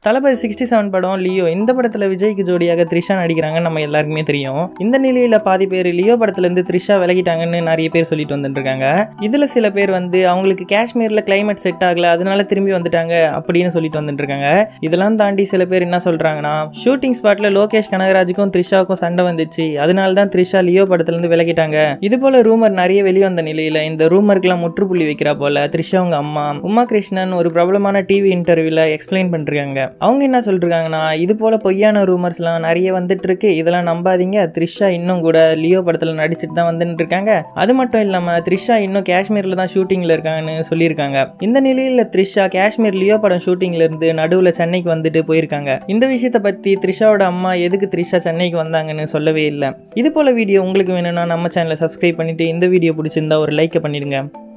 தளபதி sixty seven படம் லியோ இந்த படத்தில் விஜய்க்கு ஜோடியாக த்ரிஷா நடிக்கிறாங்க நம்ம எல்லாருக்குமே தெரியும் இந்த நிலையில் பாதி பேர் லியோ படத்துலேருந்து த்ரிஷா விலகிட்டாங்கன்னு நிறைய பேர் சொல்லிட்டு வந்துட்டு இருக்காங்க இதில் சில பேர் வந்து அவங்களுக்கு காஷ்மீரில் கிளைமேட் செட் ஆகல அதனால திரும்பி வந்துட்டாங்க அப்படின்னு சொல்லிட்டு வந்துட்டு இருக்காங்க இதெல்லாம் தாண்டி சில பேர் என்ன சொல்கிறாங்கன்னா ஷூட்டிங் ஸ்பாட்டில் லோகேஷ் கனகராஜுக்கும் த்ரிஷாவுக்கும் சண்டை வந்துச்சு அதனால தான் த்ரிஷா லியோ படத்துலேருந்து விலகிட்டாங்க இது போல ரூமர் நிறைய வெளிவந்த நிலையில் இந்த ரூமருக்குலாம் முற்றுப்புள்ளி வைக்கிறா போல த்ரிஷா அவங்க அம்மா உமா கிருஷ்ணன் ஒரு பிரபலமான டிவி இன்டர்வியூல எக்ஸ்பிளைன் பண்ணிருக்காங்க அவங்க என்ன சொல்றாங்கன்னா இது போல பொய்யான ரூமர்ஸ்லாம் நிறைய வந்துட்டு இருக்கு இதெல்லாம் நம்பாதீங்க த்ரிஷா இன்னும் கூட லியோ படத்துல நடிச்சுட்டு தான் வந்துட்டு இருக்காங்க அது மட்டும் இல்லாம த்ரிஷா இன்னும் காஷ்மீர்ல தான் ஷூட்டிங்ல இருக்காங்கன்னு சொல்லியிருக்காங்க இந்த நிலையில த்ரிஷா காஷ்மீர் லியோ படம் ஷூட்டிங்ல இருந்து நடுவுல சென்னைக்கு வந்துட்டு போயிருக்காங்க இந்த விஷயத்தை பத்தி த்ரிஷாவோட அம்மா எதுக்கு த்ரிஷா சென்னைக்கு வந்தாங்கன்னு சொல்லவே இல்லை இது போல வீடியோ உங்களுக்கு வேணும்னா நம்ம சேனலை சப்ஸ்கிரைப் பண்ணிட்டு இந்த வீடியோ பிடிச்சிருந்தா ஒரு லைக்கை பண்ணிடுங்க